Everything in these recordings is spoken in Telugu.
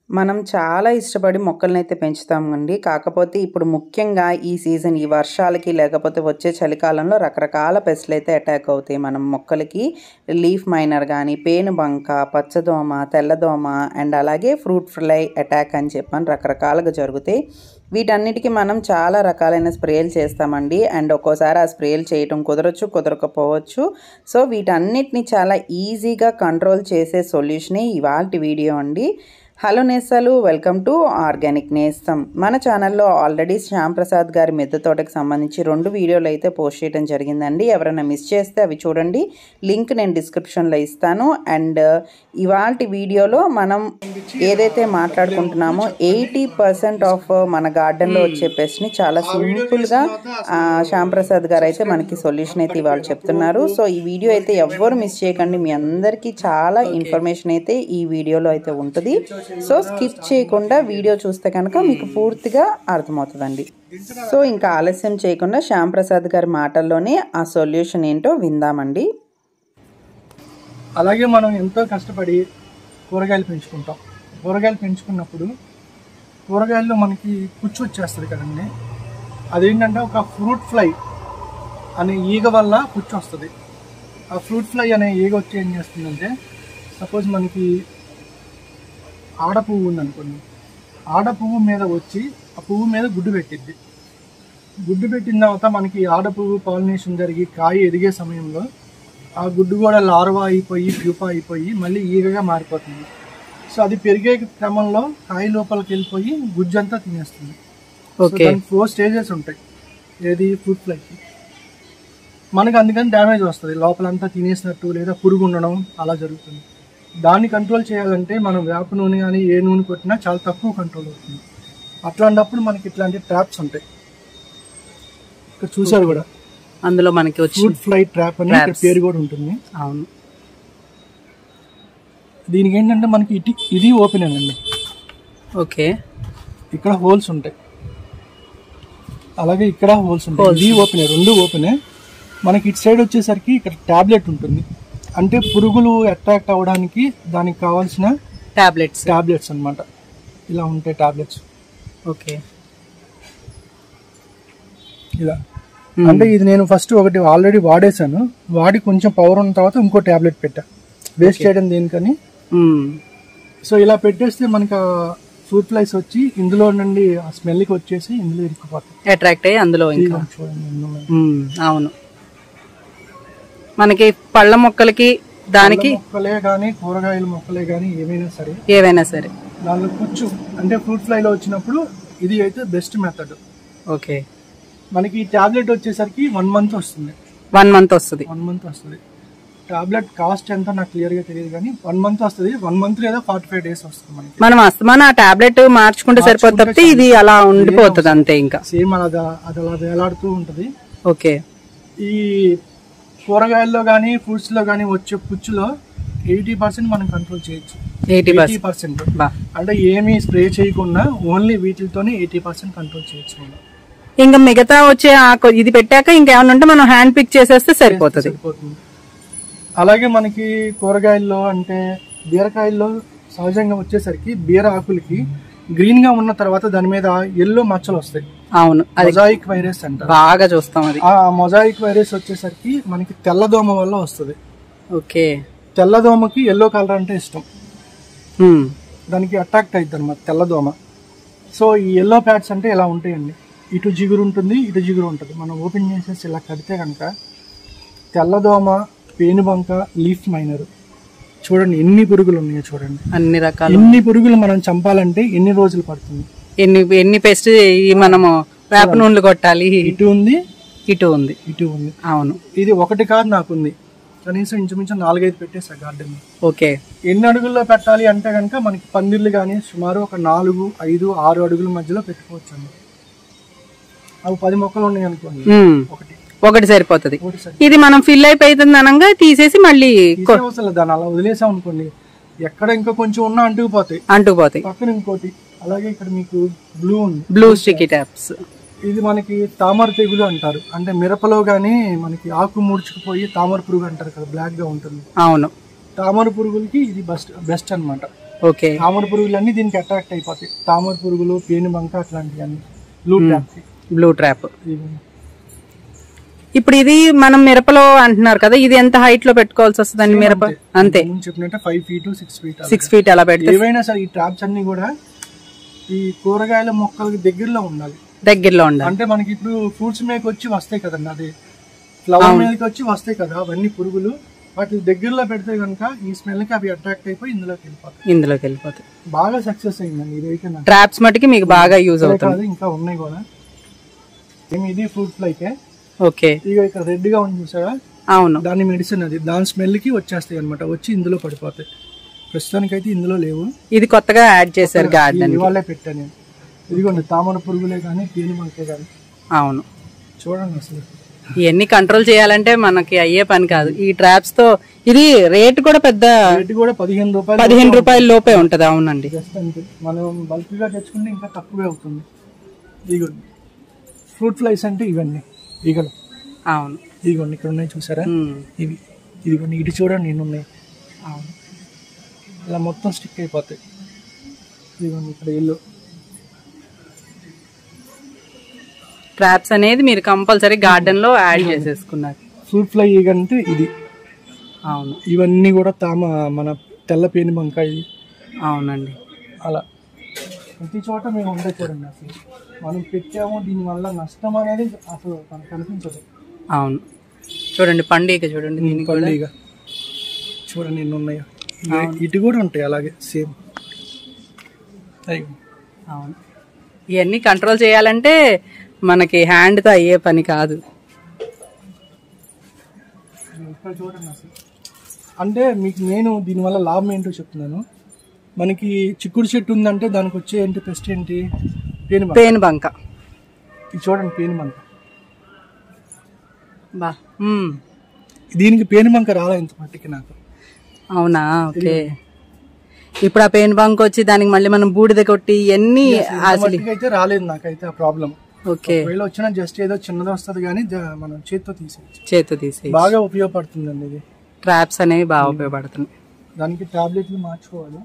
మనం చాలా ఇష్టపడి మొక్కలనైతే పెంచుతామండి. కాకపోతే ఇప్పుడు ముఖ్యంగా ఈ సీజన్ ఈ వర్షాలకి లేకపోతే వచ్చే చలికాలంలో రకరకాల పెస్ట్‌లయితే అటాక్ అవుతాయి మనం మొక్కలకి. లీఫ్ మైనర్ గానీ, పేనుబంక, పచ్చదోమ, తెల్లదోమ అండ్ అలాగే ఫ్రూట్ ఫ్లై అటాక్ అని చెప్పని రకరకాలుగా జరుగుతాయి. వీటన్నిటికి మనం చాలా రకాలైన స్ప్రేలు చేస్తామండి. అండ్ ఒక్కోసారి ఆ స్ప్రేలు చేయటం కుదరొచ్చు, కుదరకపోవచ్చు. సో, వీటన్నిటిని చాలా ఈజీగా కంట్రోల్ చేసే సొల్యూషనే ఇవాల్టి వీడియో అండి. హలో నేస్తాలు వెల్కమ్ టు ఆర్గానిక్ నేస్తం. మన ఛానల్‌లో ఆల్రెడీ శ్యామ్ ప్రసాద్ గారి మిద్దె తోటకి సంబంధించి 2 వీడియోలు అయితే పోస్ట్ చేయడం జరిగిందండి. ఎవరైనా మిస్ చేస్తే అవి చూడండి. లింక్ నేను డిస్క్రిప్షన్‌లో ఇస్తాను. అండ్ ఇవాల్టి వీడియోలో మనం ఏదైతే మాట్లాడుకుంటున్నామో 80% ఆఫ్ మన గార్డెన్‌లో వచ్చే పెస్ట్‌ని చాలా సింపుల్‌గా ఆహ్, శ్యామ్ ప్రసాద్ గారైతే మనకి సొల్యూషన్ అయితే ఇవాళ చెప్తున్నారు. సో, ఈ వీడియో అయితే ఎవ్వరు మిస్ చేయకండి. మీ అందరికీ చాలా ఇన్ఫర్మేషన్ అయితే ఈ వీడియోలో అయితే ఉంటది. సో, స్కిప్ చేయకుండా వీడియో చూస్తే కనుక మీకు పూర్తిగా అర్థమవుతదండి. సో, ఇంకా ఆలస్యం చేయకుండా శ్యామ్ ప్రసాద్ గారి మాటల్లోనే ఆ సొల్యూషన్ ఏంటో విందామండి. అలాగే మనం ఎంతో కష్టపడి కూరగాయలు పెంచుకుంటాం కూరగాయలు పెంచుకున్నప్పుడు కూరగాయల్లో మనకి కుచ్చు వచ్చేస్తుంది కదండి అదేంటంటే ఒక ఫ్రూట్ ఫ్లై అనే ఈగ వల్ల కుచ్చు వస్తుంది ఆ ఫ్రూట్ ఫ్లై అనే ఈగ వచ్చి ఏం చేస్తుందంటే సపోజ్ మనకి ఆడ పువ్వు ఉందనుకోండి ఆడ పువ్వు మీద వచ్చి ఆ పువ్వు మీద గుడ్డు పెట్టిద్ది గుడ్డు పెట్టిన తర్వాత మనకి ఆడ పువ్వు పాలినేషన్ జరిగి కాయ ఎదిగే సమయంలో ఆ గుడ్డు కూడా లార్వా అయిపోయి ప్యూపా అయిపోయి మళ్ళీ ఈగగా మారిపోతుంది సో అది పెరిగే క్రమంలో కాయ లోపలికి వెళ్ళిపోయి గుజ్జంతా తినేస్తుంది ఓకే. ఫోర్ స్టేజెస్ ఉంటాయి ఏది ఫ్రూట్ ఫ్లైకి మనకి అందుకని డ్యామేజ్ వస్తుంది లోపలంతా తినేసినట్టు లేదా పురుగు ఉండడం అలా జరుగుతుంది దాన్ని కంట్రోల్ చేయాలంటే మనం వేప నూనె కానీ ఏ నూనె కొట్టినా చాలా తక్కువ కంట్రోల్ అవుతుంది అట్లాంటప్పుడు మనకి ఇట్లాంటి ట్రాప్స్ ఉంటాయి ఇక్కడ చూసారు కూడా అందులో మనకి వచ్చి ఫ్రూట్ ఫ్లై ట్రాప్ అని ఇక్కడ Traps. పేరు కూడా ఉంటుంది అవును. దీనికి ఏంటంటే మనకి ఇటు ఇది ఓపెన్ అండి ఓకే. ఇక్కడ హోల్స్ ఉంటాయి అలాగే ఇక్కడ హోల్స్ ఉంటాయి Holes. ఇది ఓపెన్ రెండు ఓపెన్ మనకి ఇటు సైడ్ వచ్చేసరికి ఇక్కడ టాబ్లెట్ ఉంటుంది అంటే పురుగులు అట్రాక్ట్ అవ్వడానికి దానికి కావాల్సిన టాబ్లెట్స్. టాబ్లెట్స్ అన్నమాట ఇలా ఉంటాయి టాబ్లెట్స్ ఓకే. ఇలా అంటే ఇది నేను ఫస్ట్ ఒకటి ఆల్రెడీ వాడేశాను వాడి కొంచెం పవర్ ఉన్న తర్వాత ఇంకో టాబ్లెట్ పెట్టా వేస్ట్ చేయడం దేనికని మ్మ్. సో ఇలా పెట్టేస్తే మనకి ఫ్రూట్ ఫ్లైస్ వచ్చి ఇందులో నుండి ఆ స్మెల్కి వచ్చేసి ఇందులో ఇరుక్కుపోతాయి అట్రాక్ట్ అయ్యి అందులో ఇంకా ఇదిగో చూడండి ఎన్ని ఉన్నాయి. మ్మ్. అవును. మనకి పళ్ళ మొక్కలకి దానికి పళ్ళ మొక్కలే కానీ కూరగాయల మొక్కలే కానీ ఏమైనా సరే ఏవైనా సరే దానిలో కూర్చు అంటే ఫ్రూట్ ఫ్లైలో వచ్చినప్పుడు ఇది అయితే బెస్ట్ మెథడ్ ఓకే మనకి ఈ టాబ్లెట్ వచ్చేసరికి వన్ మంత్ వస్తుంది వన్ మంత్ వస్తుంది వన్ మంత్ వస్తుంది టాబ్లెట్ కాస్ట్ ఎంత నాకు క్లియర్ గా తెలియదు కానీ వన్ మంత్ వస్తుంది వన్ మంత్ లేదా ఫార్టీ ఫైవ్ డేస్ వస్తుంది మనకి మనం అస్తమాన ఆ టాబ్లెట్ మార్చుకుంటే సరిపోతుంది తప్పితే ఇది అలా ఉండిపోతుంది అంతే ఇంకా సేమ్ అది అది అలా వేలాడుతూ ఉంటుంది ఓకే ఈ కూరగాయల్లో కానీ ఫ్రూట్స్ లో కానీ వచ్చే పుచ్చులో ఎయిటీ పర్సెంట్ మనం కంట్రోల్ చేయొచ్చు ఎయిటీ ఎయిటీ పర్సెంట్ బా అంటే ఏమీ స్ప్రే చేయకుండా ఓన్లీ వీటితోనే ఎయిటీ పర్సెంట్ కంట్రోల్ చేయొచ్చు మనం ఇంకా మిగతా వచ్చే ఆ కొ- ఇది పెట్టాక ఇంకేమన్నా ఉంటే మనం హ్యాండ్ పిక్ చేసేస్తే సరిపోతుంది సరిపోతుంది అలాగే మనకి కూరగాయల్లో అంటే బీరకాయల్లో సహజంగా వచ్చేసరికి బీర ఆకులకి గ్రీన్ గా ఉన్న తర్వాత దాని మీద ఎల్లో మచ్చలు వస్తాయి అవును అది మొజాయిక్ వైరస్ అంటారు బాగా చూస్తాం అది ఆ మొజాయిక్ వైరస్ వచ్చేసరికి మనకి తెల్లదోమ వల్ల వస్తుంది ఓకే తెల్లదోమకి ఎల్లో కలర్ అంటే ఇష్టం మ్మ్. దానికి అట్రాక్ట్ అవుతుంది అనమాట తెల్లదోమ సో ఈ ఎల్లో ప్యాడ్స్ అంటే ఇలా ఉంటాయండి ఇటు జిగురు ఉంటుంది ఇటు జిగురు ఉంటుంది మనం ఓపెన్ చేసేసి ఇలా కడితే కనుక తెల్లదోమ పేనుబంక లీఫ్ మైనర్ చూడండి ఎన్ని పురుగులు ఉన్నాయో చూడండి అన్ని రకాలు ఎన్ని పురుగులు మనం చంపాలంటే ఎన్ని రోజులు పడుతుంది ఎన్ని ఎన్ని పెస్ట్ మనము వేప నూనెలు కొట్టాలి ఇటు ఉంది ఇటు ఉంది ఇటు ఉంది అవును ఇది ఒకటి కాదు నాకుంది కనీసం ఇంచుమించు నాలుగైదు పెట్టేసా గార్డెన్ ఓకే ఎన్ని అడుగుల్లో పెట్టాలి అంటే కనుక మనకి పందిర్లు కానీ సుమారు ఒక నాలుగు ఐదు ఆరు అడుగుల మధ్యలో పెట్టుకోవచ్చు అండి అవి పది మొక్కలు ఉన్నాయి అనుకోండి మ్మ్. ఒకటి ఒకటి సరిపోతుంది ఒకటి సరి ఇది మనం ఫిల్ అయిపోతుంది అనగా తీసేసి మళ్ళీ కొ- తీసేవసరం లేదు. దాన్ని అలా వదిలేసాం అనుకోండి ఎక్కడ ఇంకా కొంచెం ఉన్నా అంటుకుపోతాయి అంటుకుపోతాయి పక్కన ఇంకోటి అలాగే ఇక్కడ మీకు బ్లూ ఉంది బ్లూ స్టిక్కీ ట్యాప్స్ ఇది మనకి తామర తెగులు అంటారు అంటే మిరపలో గానీ మనకి ఆకు ముడుచుకుపోయి తామర పురుగు అంటారు కదా బ్లాక్ గా ఉంటుంది అవును తామర పురుగులకి ఇది బెస్ట్ బెస్ట్ అన్నమాట ఓకే తామర పురుగులన్నీ దీనికి అట్రాక్ట్ అయిపోతాయి తామర పురుగులు పేను బంక అట్లాంటివన్నీ బ్లూ ట్యాప్ బ్లూ ట్రాప్ ఇప్పుడు ఇది మనం మిరపలో అంటున్నారు కదా ఇది ఎంత హైట్ లో పెట్టుకోవాల్సి వస్తుందండి మిరప అంతే చెప్పినట్టే five feet six feet six feet అలా పెడితే ఏవైనా సరే ఈ ట్రాప్స్ అన్ని కూడా ఈ కూరగాయల మొక్కలకి దగ్గరలో ఉండాలి దగ్గరలో ఉండాలి అంటే మనకి ఇప్పుడు ఫ్రూట్స్ మీదకి వచ్చి వస్తాయి కదండి అది ఫ్లవర్ మీదకి వచ్చి వస్తాయి కదా అవన్నీ పురుగులు వాటి దగ్గరలో పెడితే కనుక ఈ స్మెల్ కి అవి అట్రాక్ట్ అయిపోయి ఇందులోకి వెళ్ళిపోతాయి ఇందులోకి వెళ్ళిపోతాయి బాగా సక్సెస్ అయిందండి ఇదైతే నాకు ట్రాప్స్ మటుకి మీకు బాగా యూజ్ ఇదే అవుతుంది కాదు ఇంకా ఉన్నాయి కూడా ఏమి ఇది ఫ్రూట్ ఫ్లైకే ఓకే ఇక ఇక్కడ రెడ్ గా ఉంది చూసారా అవును దాని మెడిసిన్ అది దాని స్మెల్ కి వచ్చేస్తాయి అనమాట వచ్చి ఇందులో పడిపోతాయి ప్రస్తుతానికైతే ఇందులో లేవు ఇది కొత్తగా యాడ్ చేశారు గార్డెన్ ఇవాళే పెట్టాను నేను ఇదిగోండి తామర పురుగులే కానీ పేను మంకే కానీ అవును చూడండి అసలు ఇవన్నీ కంట్రోల్ చేయాలంటే మనకి అయ్యే పని కాదు ఈ ట్రాప్స్ తో ఇది రేట్ కూడా పెద్ద రేట్ కూడా పదిహేను రూపాయలు పదిహేను రూపాయల లోపే ఉంటది అవునండి జస్ట్ అంతే మనం బల్క్ గా తెచ్చుకుంటే ఇంకా తక్కువే అవుతుంది ఇదిగోండి ఫ్రూట్ ఫ్లైస్ అంటే ఇవన్నీ ఈగలు అవును ఇదిగోండి ఇక్కడ ఉన్నాయి చూసారా ఉమ్. ఇవి ఇదిగోండి ఇటు చూడండి ఎన్ని ఉన్నాయి అవును ఇలా మొత్తం స్టిక్ అయిపోతాయి ఇదిగోండి ఇక్కడ ఇల్లు ట్రాప్స్ అనేది మీరు కంపల్సరీ గార్డెన్ లో యాడ్ చేసేసుకున్నారు ఫ్రూట్ ఫ్లై ఈగ అంటే ఇది అవును ఇవన్నీ కూడా తామ మన తెల్ల పేని వంకాయ ఇది అవునండి అలా ప్రతి చోట మేము ఉండే చూడండి అసలు మనం పెట్టాము దీనివల్ల నష్టం అనేది అసలు మనకు కనిపించదు అవును చూడండి పండుగ చూడండి దీనికి కూడా పండుగ చూడండి ఎన్ని ఉన్నాయో ఇవి- ఇటు కూడా ఉంటాయి అలాగే సేమ్ అయ్యో అవును ఇవన్నీ కంట్రోల్ చేయాలంటే మనకి హ్యాండ్ తో అయ్యే పని కాదు ఇక్కడ చూడండి అసలు అంటే మీకు నేను దీనివల్ల లాభం ఏంటో చెప్తున్నాను మనకి చిక్కుడు చెట్టు ఉందంటే దానికి వచ్చే ఏంటి పెస్ట్ ఏంటి పేను బంక పేను బంక ఇది చూడండి పేను బంక బా ఉమ్. దీనికి పేను బంక రాలే ఇంత మట్టికి నాకు అవునా ఓకే ఇప్పుడు ఆ పెయిన్ బంక్ వచ్చి దానికి మళ్ళీ మనం బూడిద కొట్టి ఎన్ని అసలు మట్టికి అయితే రాలేదు నాకైతే ఆ ప్రాబ్లం ఓకే ఒకవేళ వచ్చినా జస్ట్ ఏదో చిన్నది వస్తుంది కానీ జ- మనం చేతితో తీసేయచ్చు చేతు తీసి బాగా ఉపయోగపడుతుందండి ఇది ట్రాప్స్ అనేవి బాగా ఉపయోగపడుతున్నాయి దానికి టాబ్లెట్లు మార్చుకోవాలి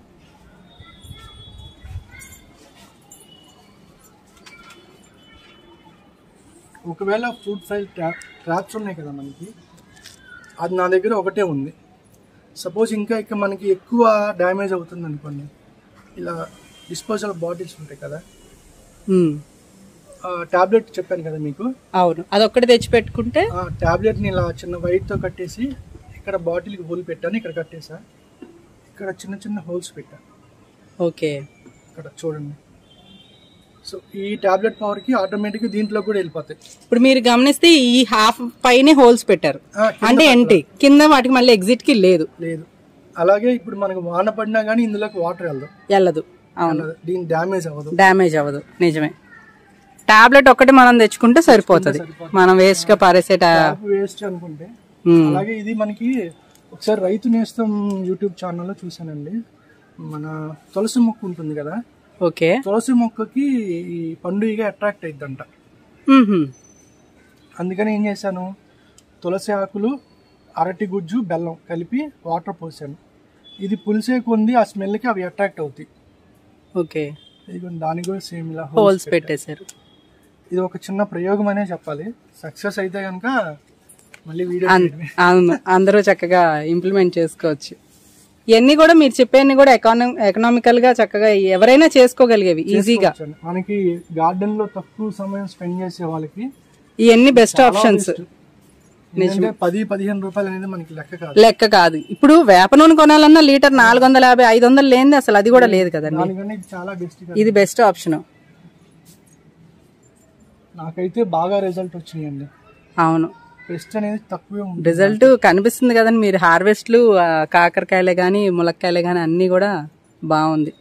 ఒకవేళ ఫుడ్ ఫైల్ ట్రాప్స్ ఉన్నాయి కదా మనకి అది నా దగ్గర ఒకటే ఉంది సపోజ్ ఇంకా ఇక మనకి ఎక్కువ డ్యామేజ్ అవుతుంది అనుకోండి ఇలా డిస్పోజల్ బాటిల్స్ ఉంటాయి కదా ఉమ్. టాబ్లెట్ చెప్పాను కదా మీకు అవును అదొక్కటి తెచ్చి పెట్టుకుంటే ఆ టాబ్లెట్ని ఇలా చిన్న వైట్తో కట్టేసి ఇక్కడ బాటిల్కి హోల్ పెట్టాను ఇక్కడ కట్టేసా ఇక్కడ చిన్న చిన్న హోల్స్ పెట్టాను ఓకే ఇక్కడ చూడండి సో ఈ టాబ్లెట్ పవర్కి ఆటోమేటిక్గా దీంట్లో కూడా వెళ్ళిపోతాయి ఇప్పుడు మీరు గమనిస్తే ఈ హాఫ్ పైనే హోల్స్ పెట్టారు ఆ, కింద అంటే ఏంటి కింద వాటికి మళ్ళీ ఎగ్జిట్ కి లేదు లేదు అలాగే ఇప్పుడు మనకు వాన పడినా కానీ ఇందులోకి వాటర్ వెళ్ళదు వెళ్ళదు అవును వెళ్ళదు. దీని డ్యామేజ్ అవ్వదు డ్యామేజ్ అవ్వదు నిజమే టాబ్లెట్ ఒక్కటి మనం తెచ్చుకుంటే సరిపోతుంది మనం వేస్ట్ గా పారేసే టా- వేస్ట్ అనుకుంటే ఉమ్. అలాగే ఇది మనకి ఒకసారి రైతు నేస్తం యూట్యూబ్ ఛానల్లో చూసానండి మన తులసి మొక్క ఉంటుంది కదా ఓకే తులసి మొక్కకి ఈ పండుగ అట్రాక్ట్ అయిద్దంట మ్మ్హ్మ్. అందుకని ఏం చేశాను తులసి ఆకులు అరటి గుజ్జు బెల్లం కలిపి వాటర్ పోసాను ఇది పులిసే కొంది ఆ స్మెల్కి అవి అట్రాక్ట్ అవుతాయి ఓకే ఇది దానికి కూడా సేమ్ ఇలా హోల్స్ holes పెట్టా. పెట్టేశారు ఇది ఒక చిన్న ప్రయోగం అనే చెప్పాలి సక్సెస్ అయితే కనుక మళ్ళీ వీడియో అన్- అవును అందరూ చక్కగా ఇంప్లిమెంట్ చేసుకోవచ్చు ఇవన్నీ కూడా మీరు చెప్పేవన్నీ కూడా ఎకానమి ఎకనామికల్ గా చక్కగా ఎవరైనా చేసుకోగలిగేవి ఈజీగా చేసుకోవచ్చండి. మనకి గార్డెన్ లో తక్కువ సమయం స్పెండ్ చేసే వాళ్ళకి ఇవన్నీ బెస్ట్ ఆప్షన్స్ ఎందుకంటే పది పదిహేను రూపాయలు అనేది మనకి లెక్క కాదు లెక్క కాదు ఇప్పుడు వేప నూనె కొనాలన్నా లీటర్ నాలుగు వందల యాభై ఐదు వందలు లేనిది అసలు అది కూడా లేదు కదండి దానికన్నా ఇది చాలా బెస్ట్ ఇది బెస్ట్ ఆప్షన్ నాకైతే బాగా రిజల్ట్ వచ్చినాయండి అవును పెస్ట్ అనేది తక్కువే ఉంది రిజల్ట్ కనిపిస్తుంది కదండి మీరు హార్వెస్ట్లు ఆ, కాకరకాయలే కానీ ములక్కాయలే కానీ అన్నీ కూడా బాగుంది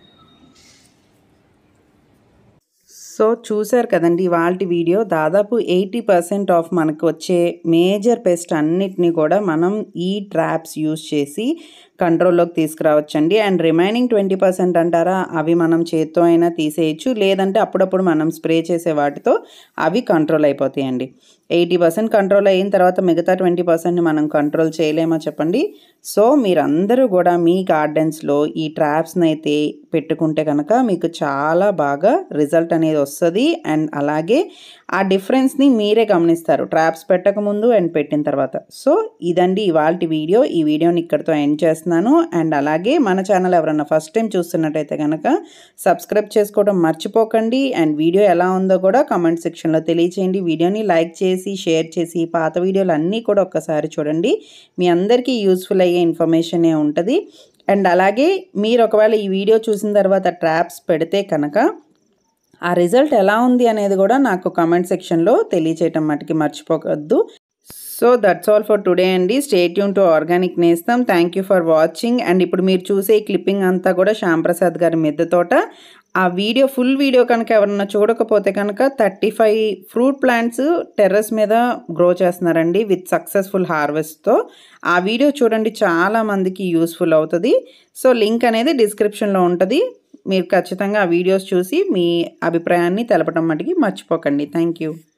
సో చూశారు కదండి వాళ్ళ వీడియో దాదాపు ఎయిటీ పర్సెంట్ ఆఫ్ మనకు వచ్చే మేజర్ పెస్ట్ అన్నిటినీ కూడా మనం ఈ ట్రాప్స్ యూస్ చేసి కంట్రోల్లోకి తీసుకురావచ్చండి అండ్ రిమైనింగ్ ట్వంటీ పర్సెంట్ అంటారా అవి మనం చేత్తో అయినా తీసేయచ్చు లేదంటే అప్పుడప్పుడు మనం స్ప్రే చేసే వాటితో అవి కంట్రోల్ అయిపోతాయండి ఎయిటీ పర్సెంట్ కంట్రోల్ అయిన తర్వాత మిగతా ట్వంటీ పర్సెంట్ని మనం కంట్రోల్ చేయలేమో చెప్పండి సో మీరందరూ కూడా మీ గార్డెన్స్లో ఈ ట్రాప్స్ని అయితే పెట్టుకుంటే కనుక మీకు చాలా బాగా రిజల్ట్ అనేది వస్తుంది అండ్ అలాగే ఆ డిఫరెన్స్ని మీరే గమనిస్తారు ట్రాప్స్ పెట్టకముందు అండ్ పెట్టిన తర్వాత సో ఇదండి ఇవాళ వీడియో ఈ వీడియోని ఇక్కడితో ఎండ్ చేస్తున్నాను అండ్ అలాగే మన ఛానల్ ఎవరైనా ఫస్ట్ టైం చూస్తున్నట్టయితే కనుక సబ్స్క్రైబ్ చేసుకోవడం మర్చిపోకండి అండ్ వీడియో ఎలా ఉందో కూడా కామెంట్ సెక్షన్లో తెలియచేయండి వీడియోని లైక్ చేసి షేర్ చేసి పాత వీడియోలు అన్నీ కూడా ఒక్కసారి చూడండి మీ అందరికీ యూస్ఫుల్ అయ్యే ఇన్ఫర్మేషనే ఉంటుంది అండ్ అలాగే మీరు ఒకవేళ ఈ వీడియో చూసిన తర్వాత ట్రాప్స్ పెడితే కనుక ఆ రిజల్ట్ ఎలా ఉంది అనేది కూడా నాకు కామెంట్ సెక్షన్లో తెలియచేయటం మటుకి మర్చిపోవద్దు so that's all for today అండి స్టేట్ యూన్ టు ఆర్గానిక్ నేస్తాం thank you for watching and ఇప్పుడు మీరు చూసే ఈ క్లిప్పింగ్ అంతా కూడా శ్యాంప్రసాద్ గారి మిద్దె తోట ఆ వీడియో ఫుల్ వీడియో కనుక ఎవరన్నా చూడకపోతే కనుక thirty five fruit plants terrace మీద గ్రో చేస్తున్నారండి విత్ సక్సెస్ఫుల్ హార్వెస్ట్తో ఆ వీడియో చూడండి చాలా మందికి యూస్ఫుల్ అవుతుంది సో లింక్ అనేది డిస్క్రిప్షన్లో ఉంటుంది మీరు ఖచ్చితంగా ఆ వీడియోస్ చూసి మీ అభిప్రాయాన్ని తెలపడం మటుకి మర్చిపోకండి థ్యాంక్ యూ